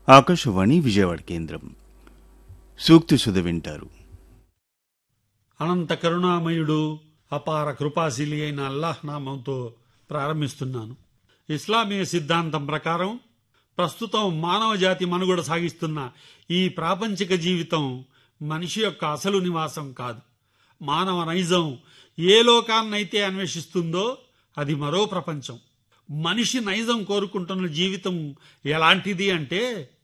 ఆకాశవాణి విజయవాడ కేంద్రం సూక్తి సుధ వింటారు అనంత కరుణామయుడు అపార కృపాశీలి అయిన అల్లాహ్ నామంతో ప్రారంభిస్తున్నాను ఇస్లామీయ సిద్ధాంతం ప్రకారం ప్రస్తుతం మానవ జాతి మనుగడ సాగిస్తున్న ఈ ప్రాపంచిక జీవితం మనిషి యొక్క అసలు నివాసం కాదు మానవ నైజం ఏ లోకాన్నైతే అన్వేషిస్తుందో అది మరో ప్రపంచం మనిషి నైజం కోరుకుంటున్న జీవితం ఎలాంటిది అంటే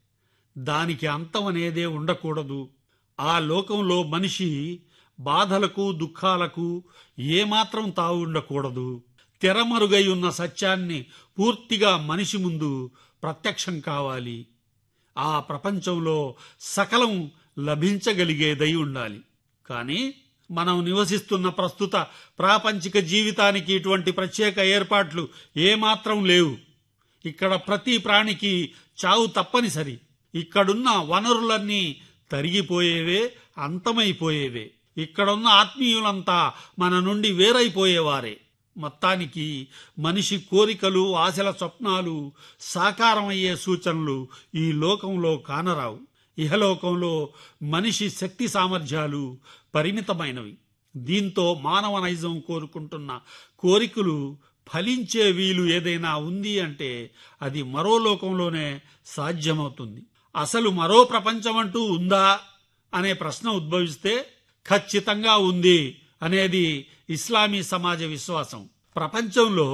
దానికి అంతం అనేదే ఉండకూడదు ఆ లోకంలో మనిషి బాధలకు దుఃఖాలకు ఏమాత్రం తావు ఉండకూడదు తెరమరుగై ఉన్న సత్యాన్ని పూర్తిగా మనిషి ముందు ప్రత్యక్షం కావాలి ఆ ప్రపంచంలో సకలం లభించగలిగేదై ఉండాలి కానీ మనం నివసిస్తున్న ప్రస్తుత ప్రాపంచిక జీవితానికి ఇటువంటి ప్రత్యేక ఏర్పాట్లు ఏమాత్రం లేవు ఇక్కడ ప్రతి ప్రాణికి చావు తప్పనిసరి ఇక్కడున్న వనరులన్నీ తరిగిపోయేవే అంతమైపోయేవే ఇక్కడున్న ఆత్మీయులంతా మన నుండి వేరైపోయేవారే మొత్తానికి మనిషి కోరికలు ఆశల స్వప్నాలు సాకారమయ్యే సూచనలు ఈ లోకంలో కానరావు ఇహలోకంలో మనిషి శక్తి సామర్థ్యాలు పరిమితమైనవి దీంతో మానవ నైజం కోరుకుంటున్న కోరికలు ఫలించే వీలు ఏదైనా ఉంది అంటే అది మరో లోకంలోనే సాధ్యమవుతుంది అసలు మరో ప్రపంచం అంటూ ఉందా అనే ప్రశ్న ఉద్భవిస్తే ఖచ్చితంగా ఉంది అనేది ఇస్లామీ సమాజ విశ్వాసం ప్రపంచంలో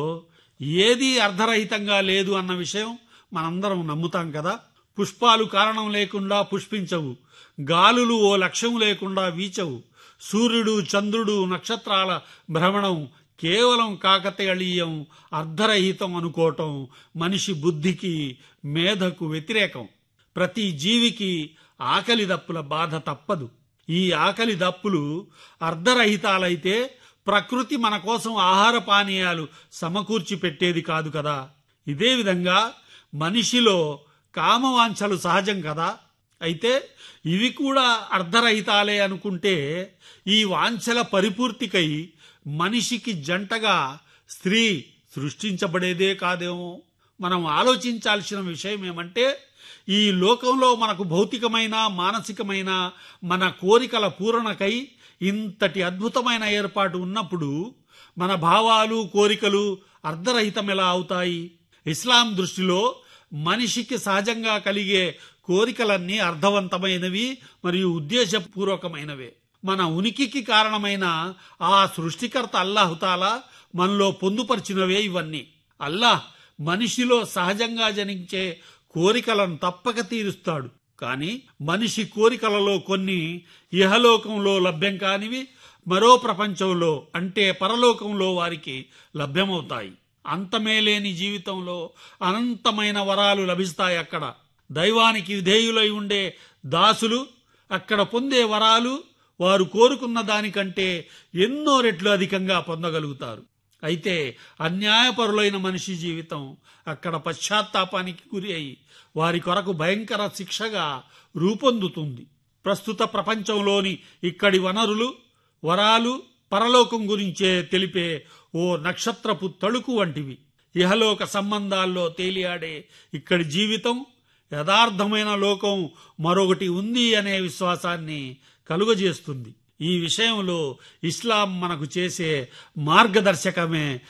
ఏదీ అర్ధరహితంగా లేదు అన్న విషయం మనందరం నమ్ముతాం కదా పుష్పాలు కారణం లేకుండా పుష్పించవు గాలులు ఓ లక్ష్యం లేకుండా వీచవు సూర్యుడు చంద్రుడు నక్షత్రాల భ్రమణం కేవలం కాకతీయళీయం అర్ధరహితం అనుకోవటం మనిషి బుద్ధికి మేధకు వ్యతిరేకం ప్రతి జీవికి ఆకలి దప్పుల బాధ తప్పదు ఈ ఆకలి దప్పులు అర్ధరహితాలైతే ప్రకృతి మన కోసం ఆహార పానీయాలు సమకూర్చి పెట్టేది కాదు కదా ఇదే విధంగా మనిషిలో కామవాంఛలు సహజం కదా అయితే ఇవి కూడా అర్ధరహితాలే అనుకుంటే ఈ వాంఛల పరిపూర్తికై మనిషికి జంటగా స్త్రీ సృష్టించబడేదే కాదేమో మనం ఆలోచించాల్సిన విషయం ఏమంటే ఈ లోకంలో మనకు భౌతికమైన మానసికమైన మన కోరికల పూరణకై ఇంతటి అద్భుతమైన ఏర్పాటు ఉన్నప్పుడు మన భావాలు కోరికలు అర్ధరహితం ఎలా అవుతాయి ఇస్లాం దృష్టిలో మనిషికి సహజంగా కలిగే కోరికలన్నీ అర్థవంతమైనవి మరియు ఉద్దేశపూర్వకమైనవే మన ఉనికికి కారణమైన ఆ సృష్టికర్త అల్లాహుతాలా మనలో పొందుపరిచినవే ఇవన్నీ అల్లాహ్ మనిషిలో సహజంగా జనించే కోరికలను తప్పక తీరుస్తాడు కానీ మనిషి కోరికలలో కొన్ని ఇహలోకంలో లభ్యం కానివి మరో ప్రపంచంలో అంటే పరలోకంలో వారికి లభ్యమవుతాయి అంతమే లేని జీవితంలో అనంతమైన వరాలు లభిస్తాయి అక్కడ దైవానికి విధేయులై ఉండే దాసులు అక్కడ పొందే వరాలు వారు కోరుకున్న దానికంటే ఎన్నో రెట్లు అధికంగా పొందగలుగుతారు అయితే అన్యాయపరులైన మనిషి జీవితం అక్కడ పశ్చాత్తాపానికి గురి అయి వారి కొరకు భయంకర శిక్షగా రూపొందుతుంది ప్రస్తుత ప్రపంచంలోని ఇక్కడి వనరులు వరాలు పరలోకం గురించే తెలిపే ఓ నక్షత్రపు తళుకు వంటివి ఇహలోక సంబంధాల్లో తేలియాడే ఇక్కడి జీవితం యథార్థమైన లోకం మరొకటి ఉంది అనే విశ్వాసాన్ని కలుగజేస్తుంది ఈ విషయంలో ఇస్లాం మనకు చేసే మార్గదర్శకమే